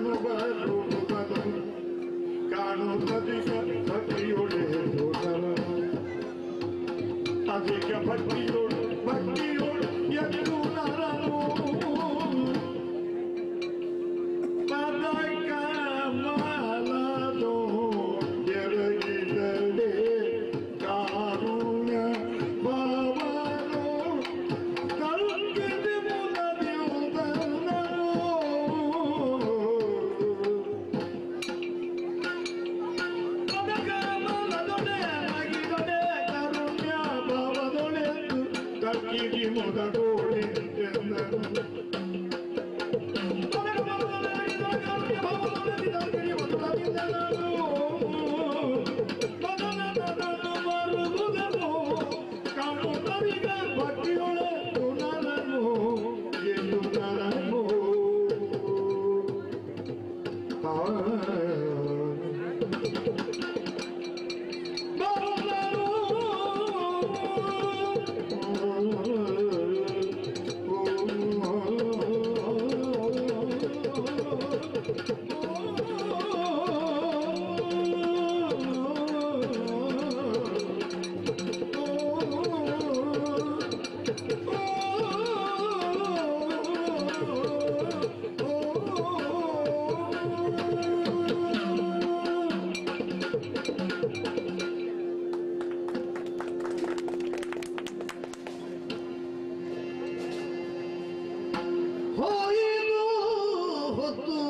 ಬರುವುದನು ಕಾಣುತ್ತದಿಗ ಭಕ್ತಿಯೊಡೆ ದೋಷನ ಅಧಿಕ ಭಕ್ತಿಯೋಡು ಭಕ್ತಿಯೋಡು ಎಂದು ನರನು ಪದಕ ಮಾಲದು ಎರಗಿದಡೆ ಕಾರುಣ್ಯ ಭಾವನು ಕಲ್ಪಿಸಿ ಮುನದಿಯುವುದನು ಕಲ್ಕಿಗಿ ಮುದಡೋಳೆ ಭಕ್ತಿಯೊಳೆ ಪುನರನು ಎಂದು ನರನು ಆ ಹೋಯಿತು ಹೊತ್ತು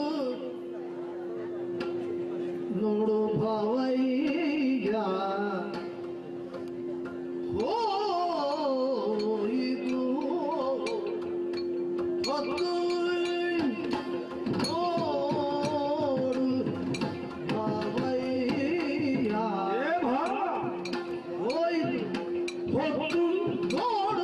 ನೋಡು ಭಾವಯ್ಯ ಹೋಯಿತು ಹೊತ್ತು ನೋಡು ಭಾವಯ್ಯ ಹೋಯಿತು ಹೊತ್ತು ನೋಡು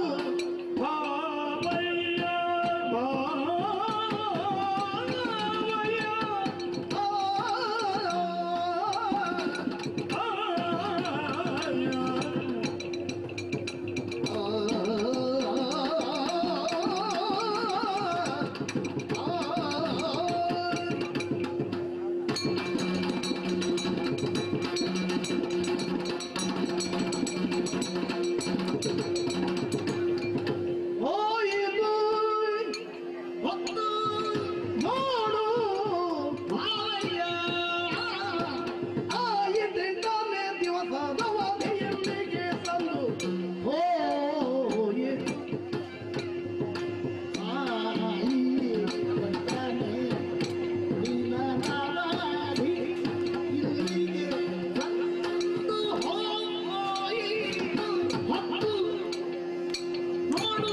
ಹೋಯಿತು ಹೊತ್ತು ನೋಡು ಮಾಲಯ್ಯ ಆಯಿತಿದ್ದಾನೆ ದಿವಸದ ವಧೆಯಲ್ಲಿಗೆ ತಂದು ಹೋಯಿತು ಆಯಿತಿದ್ದಾನೆ ನಿನ್ನನಾಗಿ ಇಲ್ಲಿಗೆ ತಂದು ಹೋಯಿತು ಹೊತ್ತು ನೋಡು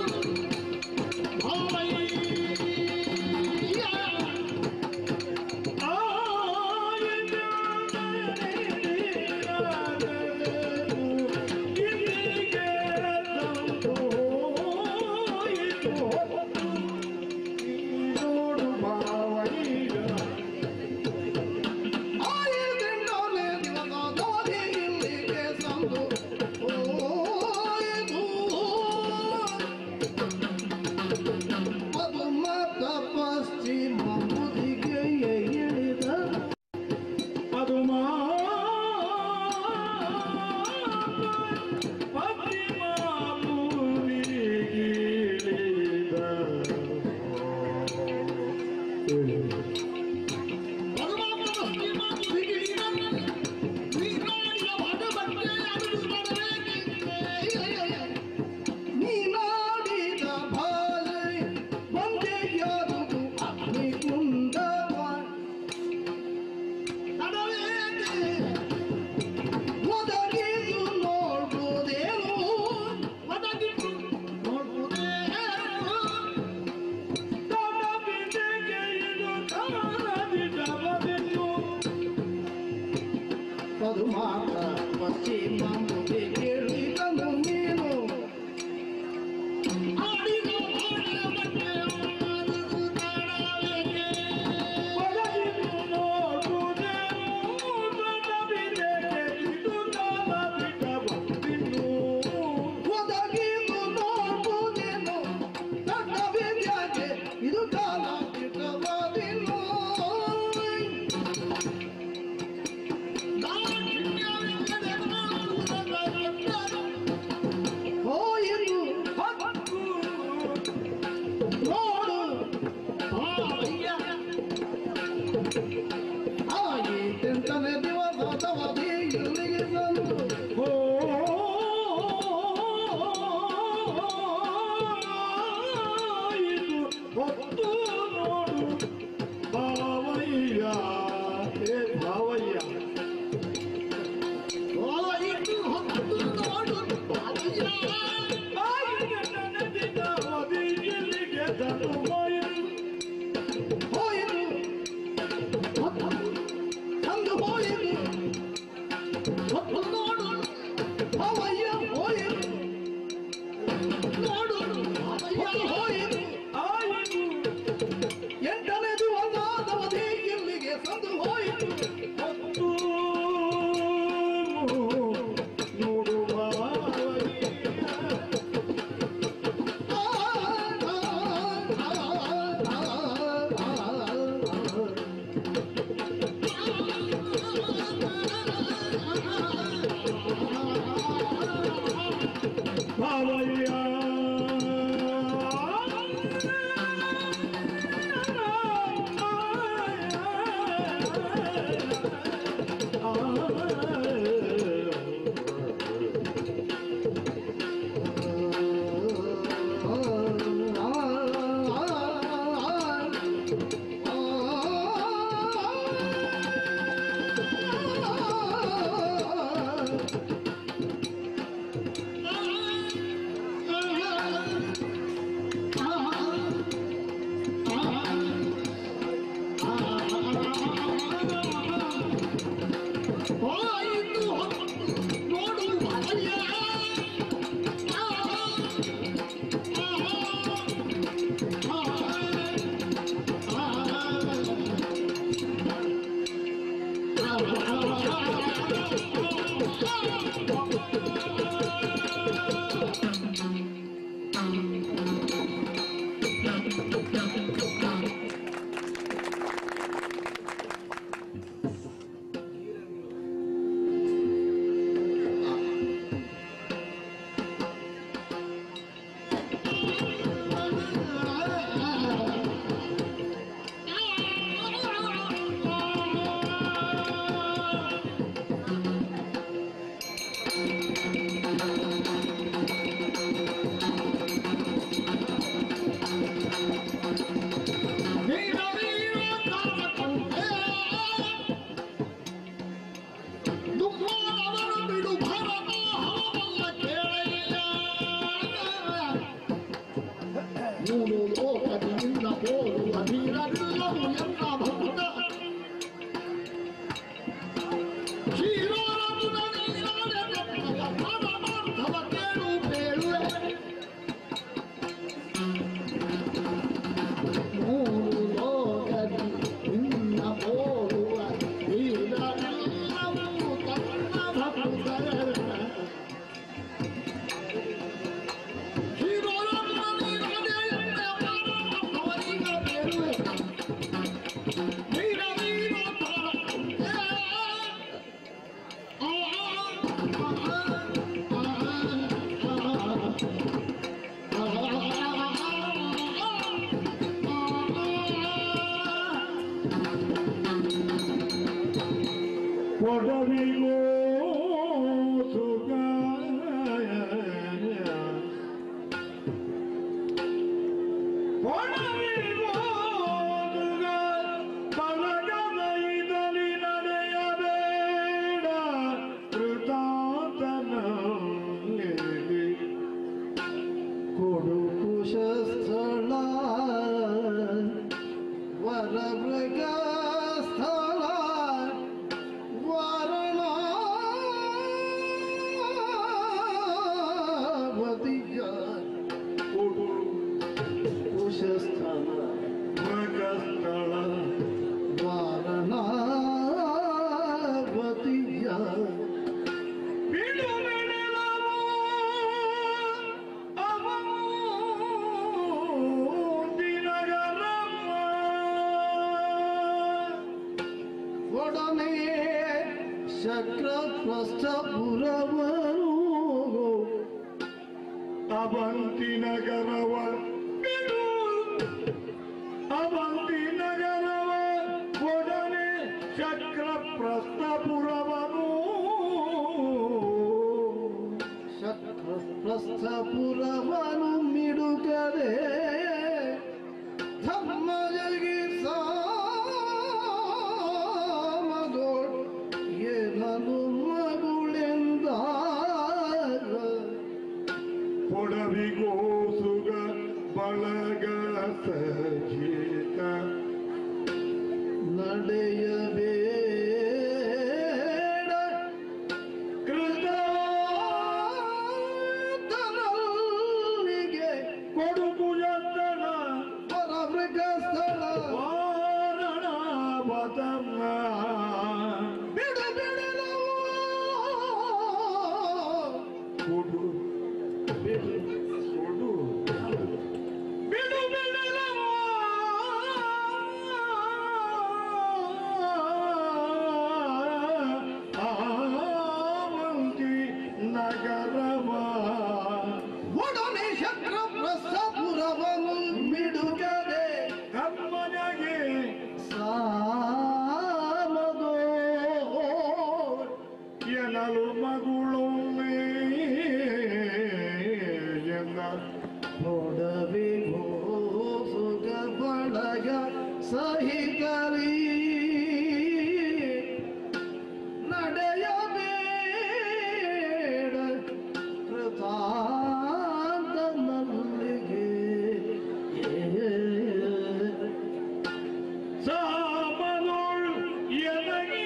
ಪಶ್ಚಿಮ ಮುದಿಗೆ ಇಳಿದ ಪದುಮಾ ನೀನಾಡಿದ ಭಾಷೆ ಒಂದೇ ಯಾವುದು ಅಗ್ನಿಕುಂಡವ ಒದಗಿದು ನೋಡ್ಬೋದೇನು ಒದಗಿದು ನೋಡ್ಬೋದೇನು ಅದು ಮಾತ್ರ ಪಶ್ಚಿಮ ಮುಗಿ ಕೇಳಿದನು ನೀನು ಆಡಿದ ಆಡಿದ ಮತ್ತೆ ಆಡಿದು ತಾಳಲೇಕೆ? ಒದಗಿದು ನೋಡ್ಬೋದೇನು ದೊಡ್ಡ ವಿದ್ಯಾಗೆ ಇದು ಕಾಲ ಬಿಟ್ಟವಾದಿನ್ನು ಹೊತ್ತು ನೋಡು ಭಾವಯ್ಯ ಹೇ ಭಾವಯ್ಯ ಹೋಯಿತು ಹೊತ್ತು ನೋಡು ಬಾಲಯ್ಯ. ಆಯಿಗೆ ನೆನೆದಿದ್ದ ಮದಿಗೆಲಿಗೆ ತಂದು ಹೋಯಿತು ಹೋಯಿತು ಹೊತ್ತು ತಂದು ಹೋಯಿತು ಹೊತ್ತು ನೋಡು ಭಾವಯ್ಯ ಹೋಯಿತು ನೋಡು ಭಾವಯ್ಯ ಹೋಯಿತು ಆಯಿತು ಎಂಟನೇದು ಒಂದಾದವನೇ ಇಲ್ಲಿಗೆ ಸಂದು ಹೋಯಿತು ಹೊತ್ತು ನೋಡು ಭಾವಯ್ಯ ಆ, ಆ, ಆ, ಆ, ಆ, ಆ. ಭಾವಯ್ಯ ನೋಡು ಭಾವಯ್ಯ ಮೂರು ಲೋಕದಿಂದ ಹೋಗುವ ಧೀರರಿಲ್ಲದು ಎನ್ನ ಭಕ್ತ ಶ್ರೀರಾಮನ ನೀನಾದ ಪರಮಾರ್ಥವ ಕೇಳು ಬೇಳುವೆ ಮೂರು ಲೋಕದಿ ನಿನ್ನ ಹೋಗುವ ಧೀರರಿಲ್ಲವು ತನ್ನ ಭಕ್ತರ ಒಡವಿಗೋ ಸುಗಾಯ ಒಡವಿಗೋ ಸುಗ ಬಲಗದ ಇದಲಿ ನಡೆಯಬೇಡ ಕೃತಾತನ ಕೊಡು ಕುಶಸ್ಥಳ ವರಮೃಗ ಸ್ಥಳ ವರಣಾವತಿಯ ಕೊಡು ಕುಶಸ್ಥಳ ಮೃಗಸ್ಥಳ ವಾರಣಾವತಿಯ ಬಿಡು ಬಿಡಲವು ಅವನು ದಿನಗರಮ್ಮ ಒಡನೆ ಶಕ್ರಪ್ರಸ್ಥಪುರವರು ಅವಂತಿ ನಗರವ ಬಿಡು ಅವಂತಿ ನಗರವ ಒಡನೆ ಚಕ್ರ ಪ್ರಸ್ಥಪುರವನು ಶಕ್ರಪ್ರಸ್ಥಪುರವನು ಮಿಡುಗದೆ ಗೀತ ನಡೆಯಬೇಡ ಕೃತ ತನಲ್ಲಿಗೆ ಕೊಡುಕು ಎತ್ತಡ ಪರಮೃಗ ಸ್ಥಳ ವಾರಣ ಬದಮ್ಮ ಬಿಡು ಬಿಡಲವು ಕೊಡು ಬಿಡು ಕೊಡು ಬಿಡು ಬಿಡಲವೋ ಆವಂತಿ ನಗರವ ಒಡನೆ ಶಕ್ರ ಪ್ರಸಪುರವನ್ನು ಬಿಡುಗಡೆ ಕಮ್ಮನೆಗೆ ಸಾಮದೋ ಎನಲು ಮಗುಳೊಮ್ಮೆ ಎಂದ ನೋಡವಿ ಸುಗ ಬಳಗ ಸಹಿಕರಿ ನಡೆಯಬೇಡ ಕೃತಾಂತನಲ್ಲಿಗೆ ಸಾಮನೋಳ್ ಎನಗೆ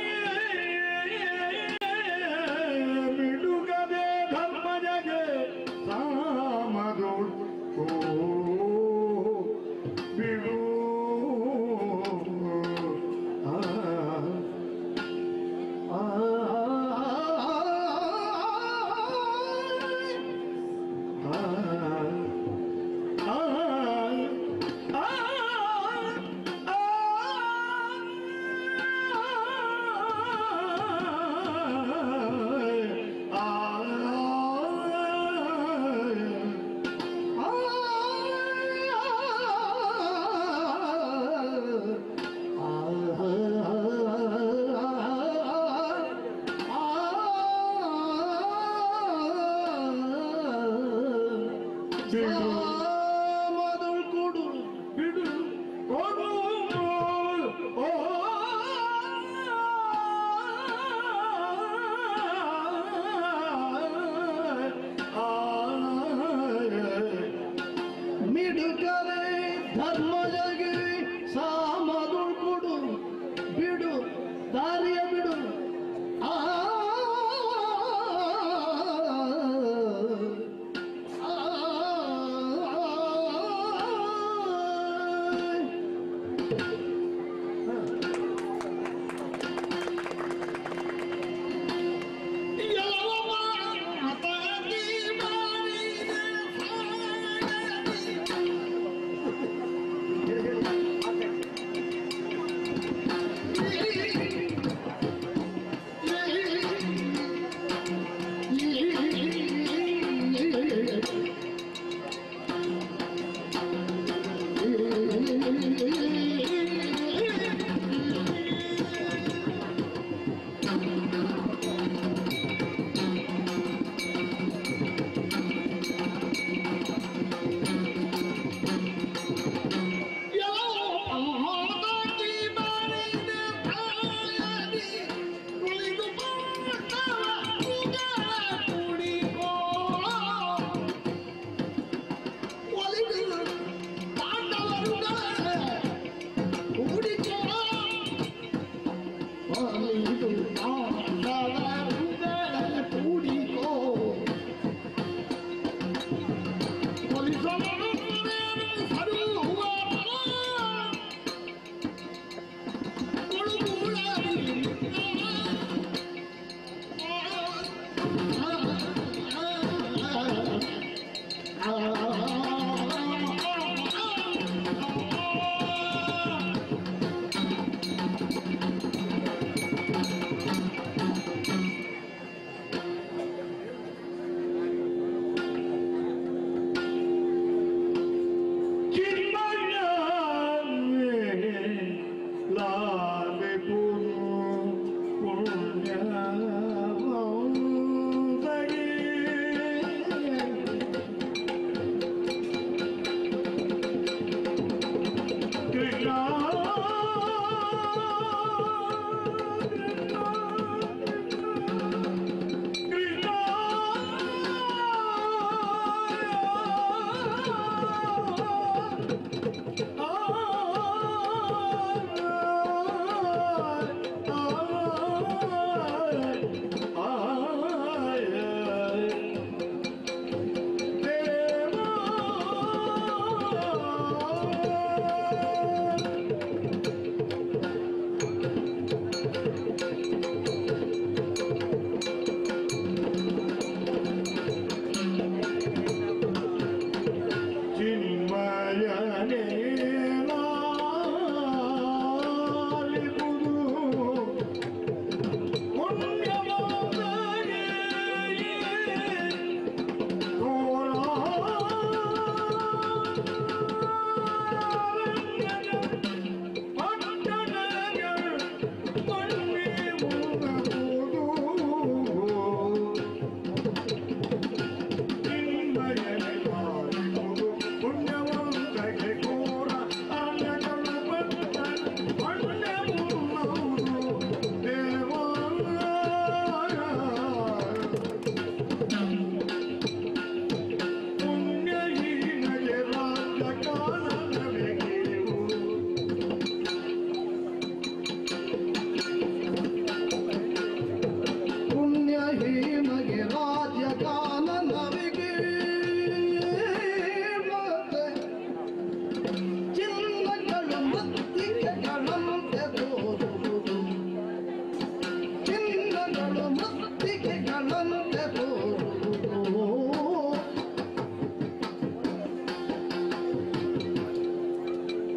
ಬಿಡುಗದೆ ಧರ್ಮಜಗೆ ಸಾಮನೋಳ್ ಓ ಬಿಡು ಆ ಆ ಮೊದಲು ಕೊಡು ಬಿಡು ಕೊಡು ಓ ಮಿಡುಕರೆ ಧರ್ಮಜಗೆ ಸಾಮಗಳು ಕೊಡು ಬಿಡು ದಾರಿಯ ಬಿಡು ಆ ಆ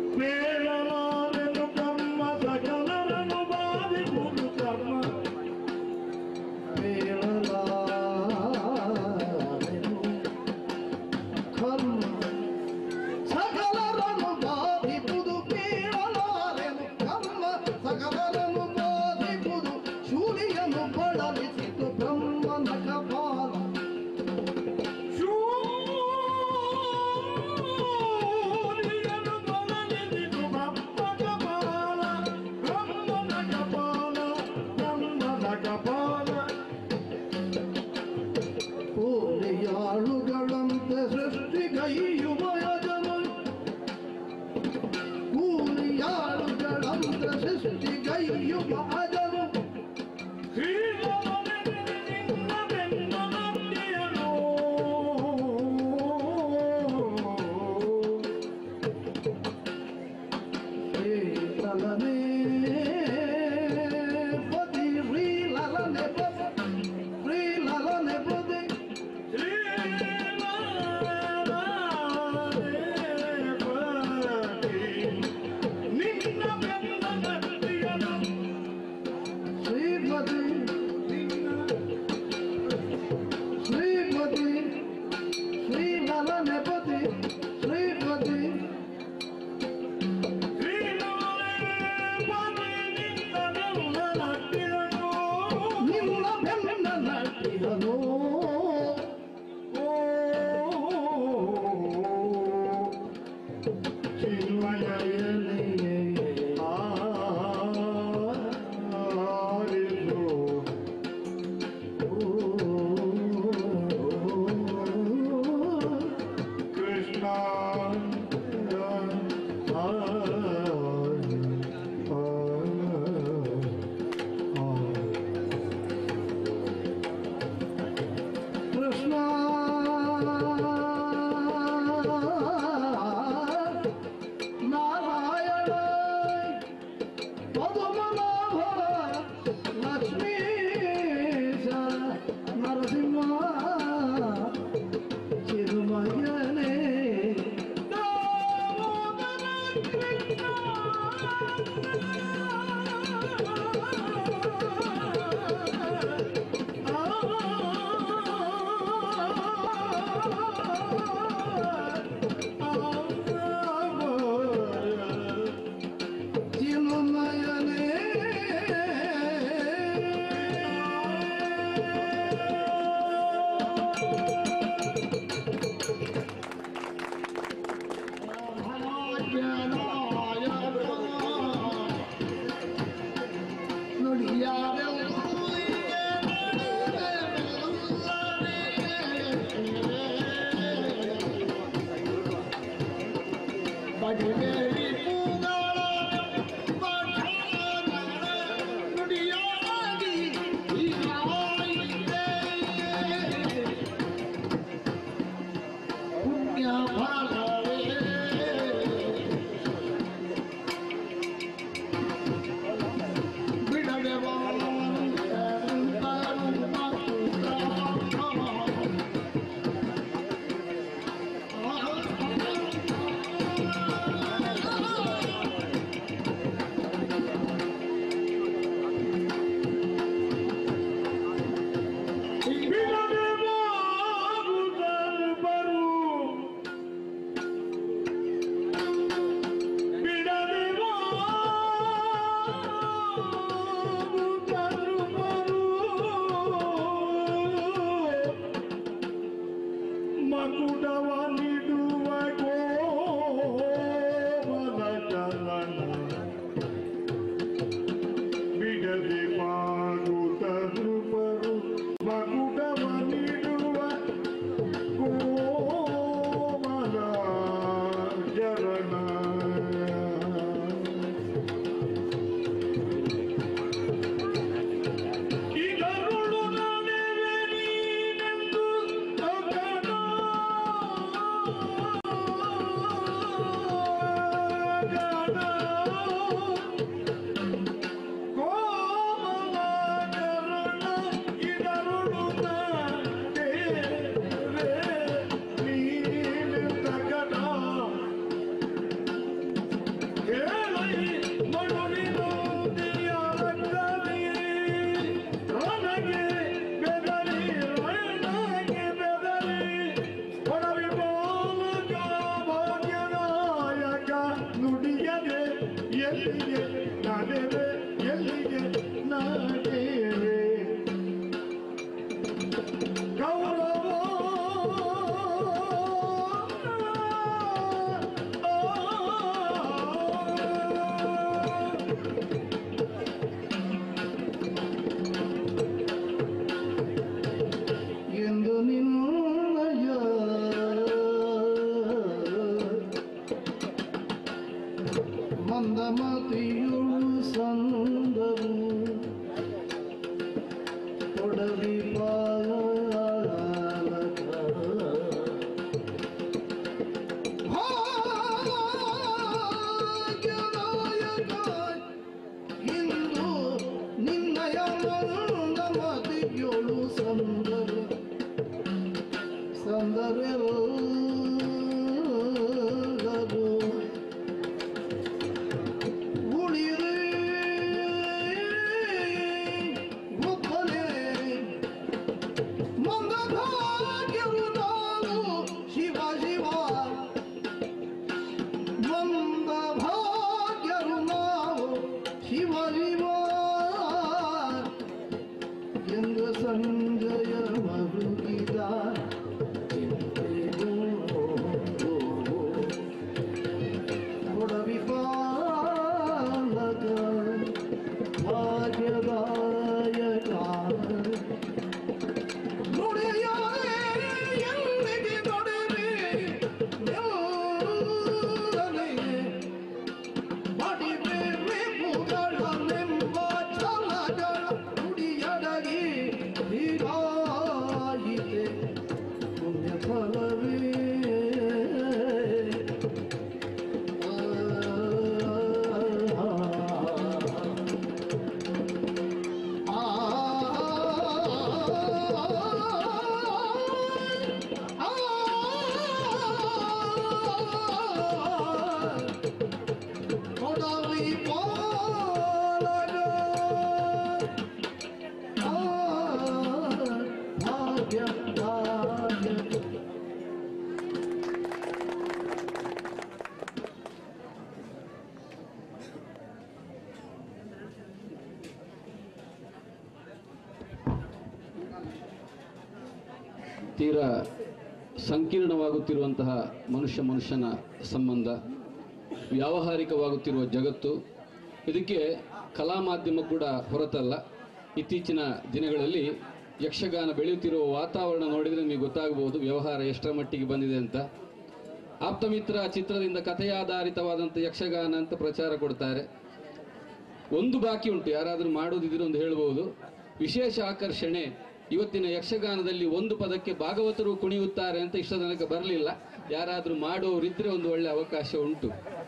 ಬೇಡಲಾರೆನು ಕರ್ಮ ಸಕಲರನು ಬಾಧಿಸುವುದು ಕರ್ಮ ಬೇಳಲಾರೆನು ಕರ್ಮ ಸಕಲರನ್ನು ಬಾಧಿಪುದು ಬೀಳಲಾರೆನು ಕರ್ಮ ಸಕಲರನ್ನು ಬಾಧಿಪುದು ಶೂಲಿಯನ್ನು ಬಳಲಿಸಿತು ಬ್ರಹ್ಮನ ಕಪಾಲ ಶೂಲಿಯನು ತೊಲಗಿಸಿತು ಬ್ರಹ್ಮನ ಕಪಾಲ ಬ್ರಹ್ಮನ ಕಪಾಲ ಬ್ರಹ್ಮನ ಕಪಾಲ ಕೂಲಿಯಾಳುಗಳಂತೆ ಸೃಷ್ಟಿಗೈಯುವ ಯಜನು ಕೂಲಿಯಾಳುಗಳಂತೆ ಸೃಷ್ಟಿಗೈಯುವ ಅಜನು ಶ್ರೀರಾಮನಿನ್ನ ಬೆನ್ನನಂದಿಯನು ಶ್ರೀಲಲನೆ ಪದಿ ಶ್ರೀಲಲನೆ ಪದಿ ಶ್ರೀಲಲನೆ ಪದಿ ನಿನ್ನ ಬೆನ್ನನಂದಿಯನು ಶ್ರೀಪತಿ ಶ್ರೀಪತಿ ಶ್ರೀಲಲನೆ ಪದಿ ಶ್ರೀಪತಿ ಎಲ್ಲಿಗೆ ನಡೆವೆ ಎಲ್ಲಿಗೆ ನಡೆವೆ ಗೌರವ ಎಂದು ನಿನ್ನಯ ಮಂದಮತಿಯುಳು ಸಂದರು ಕೊಡಲಿ ಇಂದು ನಿನ್ನಯ ಮಂದಮತಿಯುಳು ಸಂದರು ಸಂದರೆಲ್ಲರೂ ಉಳಿರೆ ಒಬ್ಬನೇ ಮಂದಭಾಗ್ಯರು ನಾವು ಶಿವ ಶಿವ ಮಂದಭಾಗ್ಯರು ನಾವು ಶಿವ ಶಿವ ಎಂದು ಸಂಜಯ ಮರುಗಿದ ಕೊಡವಿ ಪಾಲಕ ಭಾಗ್ಯದಾಯಕ ನುಡಿಯಾರೆ ಎಂದಿಗೆ ನುಡಿವೆ ಎಲ್ಲನೇ ಬಡಿಬೇರೆ ಪುಗಳನೆಂಬ ಛಲಗಳ ನುಡಿಯಡಗಿ ಹೀಗಾಯಿತೆ ಪುಣ್ಯ ಫಲವೇ ತೀರಾ ಸಂಕೀರ್ಣವಾಗುತ್ತಿರುವಂತಹ ಮನುಷ್ಯ ಮನುಷ್ಯನ ಸಂಬಂಧ ವ್ಯಾವಹಾರಿಕವಾಗುತ್ತಿರುವ ಜಗತ್ತು ಇದಕ್ಕೆ ಕಲಾ ಮಾಧ್ಯಮ ಕೂಡ ಹೊರತಲ್ಲ ಇತ್ತೀಚಿನ ದಿನಗಳಲ್ಲಿ ಯಕ್ಷಗಾನ ಬೆಳೆಯುತ್ತಿರುವ ವಾತಾವರಣ ನೋಡಿದರೆ ನಿಮಗೆ ಗೊತ್ತಾಗಬಹುದು ವ್ಯವಹಾರ ಎಷ್ಟರ ಮಟ್ಟಿಗೆ ಬಂದಿದೆ ಅಂತ ಆಪ್ತಮಿತ್ರ ಚಿತ್ರದಿಂದ ಕಥೆಯಾಧಾರಿತವಾದಂಥ ಯಕ್ಷಗಾನ ಅಂತ ಪ್ರಚಾರ ಕೊಡ್ತಾರೆ ಒಂದು ಬಾಕಿ ಉಂಟು ಯಾರಾದರೂ ಮಾಡೋದಿದ್ರೆ ಒಂದು ಹೇಳ್ಬೋದು ವಿಶೇಷ ಆಕರ್ಷಣೆ ಇವತ್ತಿನ ಯಕ್ಷಗಾನದಲ್ಲಿ ಒಂದು ಪದಕ್ಕೆ ಭಾಗವತರು ಕುಣಿಯುತ್ತಾರೆ ಅಂತ ಇಷ್ಟ ತನಕ ಬರಲಿಲ್ಲ ಯಾರಾದರೂ ಮಾಡೋರಿದ್ರೆ ಒಂದು ಒಳ್ಳೆ ಅವಕಾಶ ಉಂಟು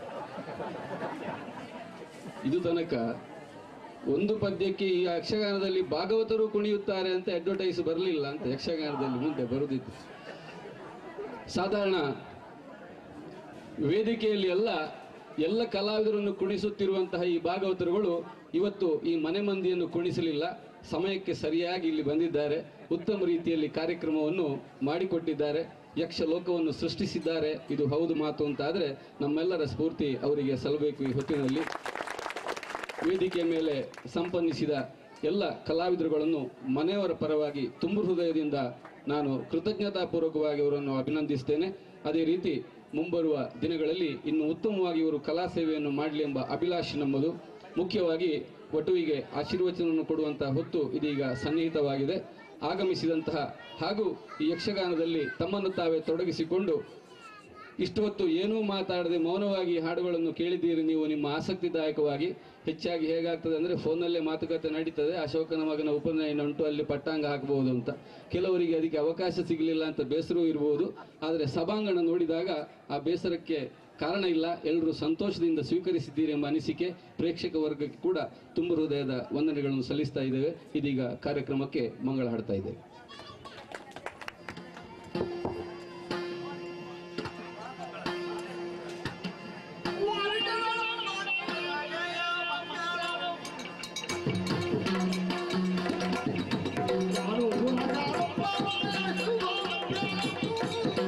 ಇದು ತನಕ ಒಂದು ಪದ್ಯಕ್ಕೆ ಈ ಯಕ್ಷಗಾನದಲ್ಲಿ ಭಾಗವತರು ಕುಣಿಯುತ್ತಾರೆ ಅಂತ ಅಡ್ವರ್ಟೈಸ್ ಬರಲಿಲ್ಲ ಅಂತ ಯಕ್ಷಗಾನದಲ್ಲಿ ಮುಂದೆ ಬರುದಿತ್ತು ಸಾಧಾರಣ ವೇದಿಕೆಯಲ್ಲಿ ಎಲ್ಲ ಎಲ್ಲ ಕಲಾವಿದರನ್ನು ಕುಣಿಸುತ್ತಿರುವಂತಹ ಈ ಭಾಗವತರುಗಳು ಇವತ್ತು ಈ ಮನೆ ಮಂದಿಯನ್ನು ಕುಣಿಸಲಿಲ್ಲ ಸಮಯಕ್ಕೆ ಸರಿಯಾಗಿ ಇಲ್ಲಿ ಬಂದಿದ್ದಾರೆ ಉತ್ತಮ ರೀತಿಯಲ್ಲಿ ಕಾರ್ಯಕ್ರಮವನ್ನು ಮಾಡಿಕೊಟ್ಟಿದ್ದಾರೆ ಯಕ್ಷ ಲೋಕವನ್ನು ಸೃಷ್ಟಿಸಿದ್ದಾರೆ ಇದು ಹೌದು ಮಾತು ಅಂತ ಆದರೆ ನಮ್ಮೆಲ್ಲರ ಸ್ಫೂರ್ತಿ ಅವರಿಗೆ ಸಲ್ಲಬೇಕು ಈ ಹೊತ್ತಿನಲ್ಲಿ ವೇದಿಕೆಯ ಮೇಲೆ ಸಂಪನ್ನಿಸಿದ ಎಲ್ಲ ಕಲಾವಿದರುಗಳನ್ನು ಮನೆಯವರ ಪರವಾಗಿ ತುಂಬು ಹೃದಯದಿಂದ ನಾನು ಕೃತಜ್ಞತಾಪೂರ್ವಕವಾಗಿ ಅವರನ್ನು ಅಭಿನಂದಿಸ್ತೇನೆ ಅದೇ ರೀತಿ ಮುಂಬರುವ ದಿನಗಳಲ್ಲಿ ಇನ್ನು ಉತ್ತಮವಾಗಿ ಇವರು ಕಲಾ ಸೇವೆಯನ್ನು ಮಾಡಲಿ ಎಂಬ ಅಭಿಲಾಷೆ ನಮ್ಮದು ಮುಖ್ಯವಾಗಿ ವಟುವಿಗೆ ಆಶೀರ್ವಚನವನ್ನು ಕೊಡುವಂತಹ ಹೊತ್ತು ಇದೀಗ ಸನ್ನಿಹಿತವಾಗಿದೆ ಆಗಮಿಸಿದಂತಹ ಹಾಗೂ ಈ ಯಕ್ಷಗಾನದಲ್ಲಿ ತಮ್ಮನ್ನು ತಾವೇ ತೊಡಗಿಸಿಕೊಂಡು ಇಷ್ಟು ಹೊತ್ತು ಏನೂ ಮಾತಾಡದೆ ಮೌನವಾಗಿ ಹಾಡುಗಳನ್ನು ಕೇಳಿದ್ದೀರಿ ನೀವು ನಿಮ್ಮ ಆಸಕ್ತಿದಾಯಕವಾಗಿ ಹೆಚ್ಚಾಗಿ ಹೇಗಾಗ್ತದೆ ಅಂದರೆ ಫೋನಲ್ಲೇ ಮಾತುಕತೆ ನಡೀತದೆ ಅಶೋಕನ ಮಗನ ಉಪನಯನ ಉಂಟು ಅಲ್ಲಿ ಪಟ್ಟಾಂಗ ಹಾಕಬಹುದು ಅಂತ ಕೆಲವರಿಗೆ ಅದಕ್ಕೆ ಅವಕಾಶ ಸಿಗಲಿಲ್ಲ ಅಂತ ಬೇಸರವೂ ಇರಬಹುದು ಆದರೆ ಸಭಾಂಗಣ ನೋಡಿದಾಗ ಆ ಬೇಸರಕ್ಕೆ ಕಾರಣ ಇಲ್ಲ ಎಲ್ಲರೂ ಸಂತೋಷದಿಂದ ಸ್ವೀಕರಿಸಿದ್ದೀರಿ ಎಂಬ ಅನಿಸಿಕೆ ಪ್ರೇಕ್ಷಕ ವರ್ಗಕ್ಕೆ ಕೂಡ ತುಂಬ ಹೃದಯದ ವಂದನೆಗಳನ್ನು ಸಲ್ಲಿಸ್ತಾ ಇದ್ದೇವೆ ಇದೀಗ ಕಾರ್ಯಕ್ರಮಕ್ಕೆ ಮಂಗಳ ಹಾಡ್ತಾ ಇದ್ದೇವೆ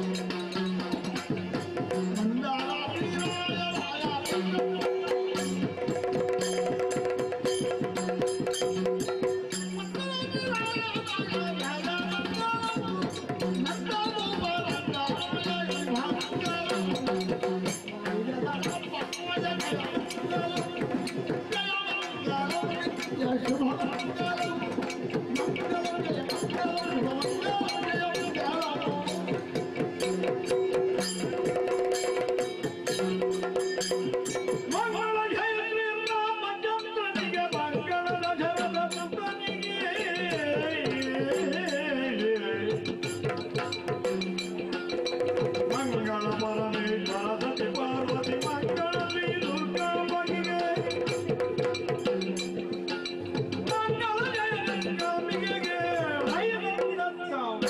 ಮಂದಾರ ಮಂಗಳ ಜಯ ರಾಮಚಂದ್ರನಿಗೆ ಮಂಗಳದ ಜರದ ಸುತನಿಗೆ ಮಂಗಳ ಪರಮೇಶ್ವರ ಸತಿ ಪಾರ್ವತಿ ಮಂಗಳ ಶ್ರೀ ದುರ್ಗಾ ಬಗೆಗೆ ಮಂಗಳ ಜಯ ದುರ್ಗಾಂಬಿಕೆಗೆ ಹೈರಂಗಂತ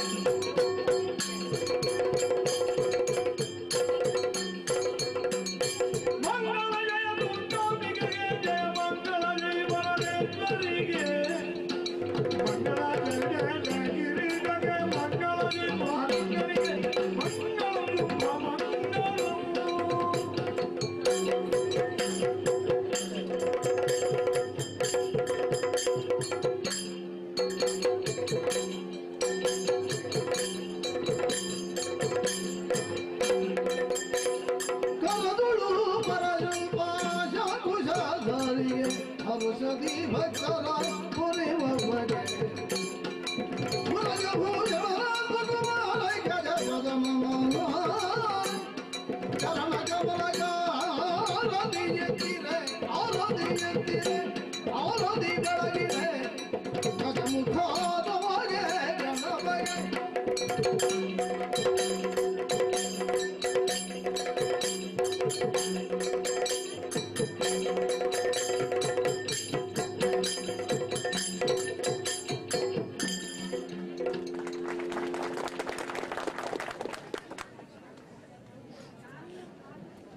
ಮಂಗಳ ಜಯ ದುರ್ಗಾಂಬಿಕೆಗೆ ಜಯ ಮಂಗಳ ಜಯ ಪರಮೇಶ್ವರಿಗೆ ಮಂಗಳ ಜಯ ಜಯ ಜಯ ಗಿರಿಜಗೆ ಮಂಗಳ ಜಯ ಮಹಾಲಿಂಗನಿಗೆ ಮಂಗಳ ಮಂಗಳ ಕಲದುಳು ಪರಜಲ್ಪ ಶಾಕುಶಾಧಾರಿಗೆ ಹರುಷದಿ ಭಕ್ತರ ಪುರಿವ ಬಗೆ ಪುರಜ ಭೂಷಣ ಪದುಮಾಲೈ ಗಜ ಪದಮಮ ಚರಣ ಕಮಲಗ ಆರತಿ ಎತ್ತಿರೆ ಆರತಿ ಎತ್ತಿರೆ ಆರತಿ ಬೆಳಗಿದೆ ಗಜ ಮುಖಾದ ಬಗೆ ಗಣ ಬಗೆ